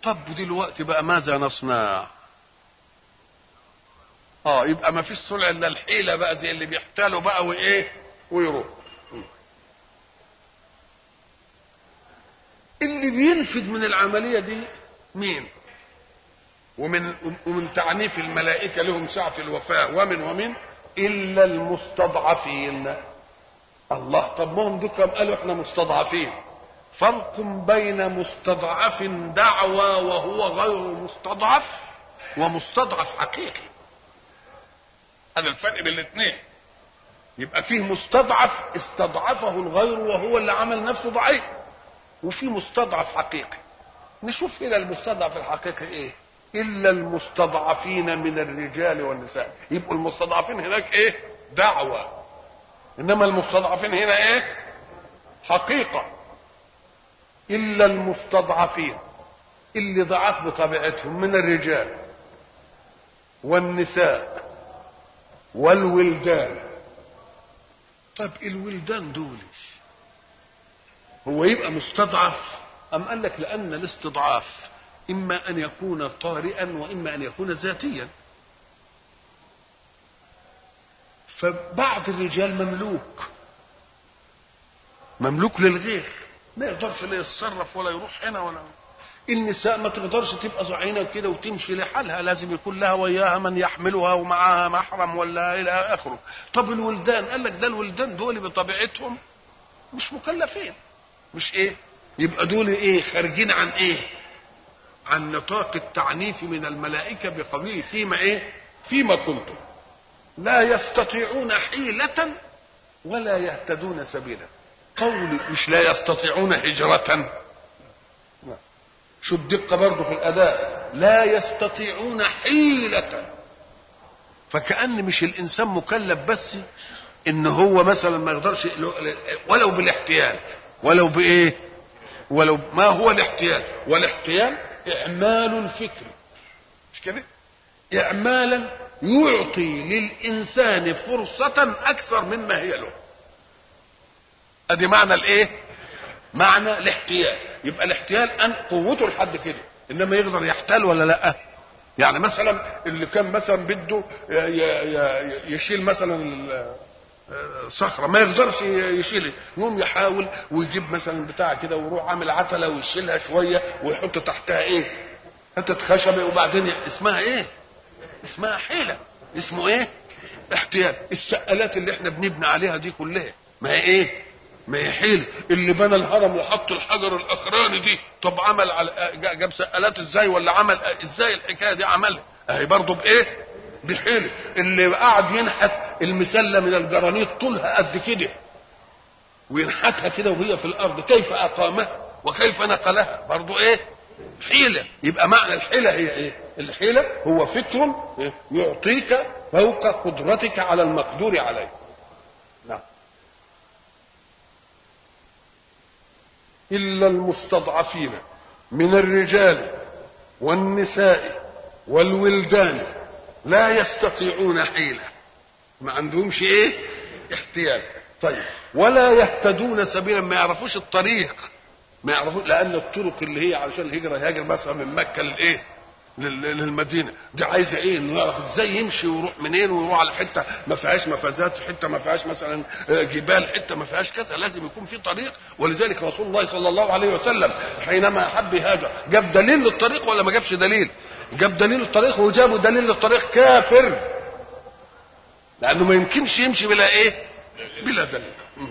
طب دلوقتي بقى ماذا نصنع اه يبقى ما فيش صلع الا الحيله بقى زي اللي بيحتالوا بقى وايه ويروح اللي بينفذ من العمليه دي مين ومن ومن تعنيف الملائكه لهم سعه الوفاء ومن ومن الا المستضعفين الله طب ما هم دول كم قالوا احنا مستضعفين فرق بين مستضعف دعوى وهو غير مستضعف ومستضعف حقيقي هذا الفرق بين الاثنين يبقى فيه مستضعف استضعفه الغير وهو اللي عمل نفسه ضعيف وفي مستضعف حقيقي نشوف هنا المستضعف الحقيقي ايه الا المستضعفين من الرجال والنساء يبقوا المستضعفين هناك ايه دعوة انما المستضعفين هنا ايه حقيقة الا المستضعفين اللي ضعاف بطبيعتهم من الرجال والنساء والولدان طيب الولدان دول هو يبقى مستضعف أم قال لك لأن الاستضعاف إما أن يكون طارئا وإما أن يكون ذاتيا فبعض الرجال مملوك مملوك للغير ما يقدرش لا يتصرف ولا يروح هنا ولا النساء ما تقدرش تبقى زعينة كده وتمشي لحالها لازم يكون لها وياها من يحملها ومعها محرم ولا إلى آخره طب الولدان قال لك ده الولدان دول بطبيعتهم مش مكلفين مش ايه يبقى دول ايه خارجين عن ايه عن نطاق التعنيف من الملائكة بقوله فيما ايه فيما كنتم لا يستطيعون حيلة ولا يهتدون سبيلا قولي مش لا يستطيعون هجرة شو الدقة برضه في الأداء لا يستطيعون حيلة فكأن مش الإنسان مكلف بس إن هو مثلا ما يقدرش ولو بالاحتيال ولو بإيه ولو ما هو الاحتيال والاحتيال إعمال الفكر مش كده إعمالا يعطي للإنسان فرصة أكثر مما هي له أدي معنى الإيه معنى الاحتيال يبقى الاحتيال أن قوته لحد كده إنما يقدر يحتال ولا لأ يعني مثلا اللي كان مثلا بده يشيل مثلا صخره ما يقدرش يشيل يقوم يحاول ويجيب مثلا بتاع كده ويروح عامل عتله ويشيلها شويه ويحط تحتها ايه حته خشبه وبعدين اسمها ايه اسمها حيله اسمه ايه احتيال السقالات اللي احنا بنبني عليها دي كلها ما هي ايه ما هي حيله اللي بنى الهرم وحط الحجر الاخراني دي طب عمل على جاب سقالات ازاي ولا عمل ازاي الحكايه دي عملها اهي برضه بايه بحيله اللي قعد ينحت المسله من الجرانيت طولها قد كده وينحتها كده وهي في الارض كيف اقامها وكيف نقلها برضه ايه حيله يبقى معنى الحيله هي ايه الحيله هو فكر يعطيك فوق قدرتك على المقدور عليه نعم الا المستضعفين من الرجال والنساء والولدان لا يستطيعون حيلة ما عندهمش ايه احتياج طيب ولا يهتدون سبيلا ما يعرفوش الطريق ما يعرفوش لان الطرق اللي هي علشان الهجره يهاجر مثلا من مكه للايه للمدينه دي عايزه ايه انه يعرف ازاي يمشي ويروح منين ويروح على حته ما فيهاش مفازات حته ما فيهاش مثلا جبال حته ما فيهاش كذا لازم يكون في طريق ولذلك رسول الله صلى الله عليه وسلم حينما حب يهاجر جاب دليل للطريق ولا ما جابش دليل جاب دليل الطريق وجابوا دليل للطريق كافر لانه ما يمكنش يمشي بلا ايه بلا دليل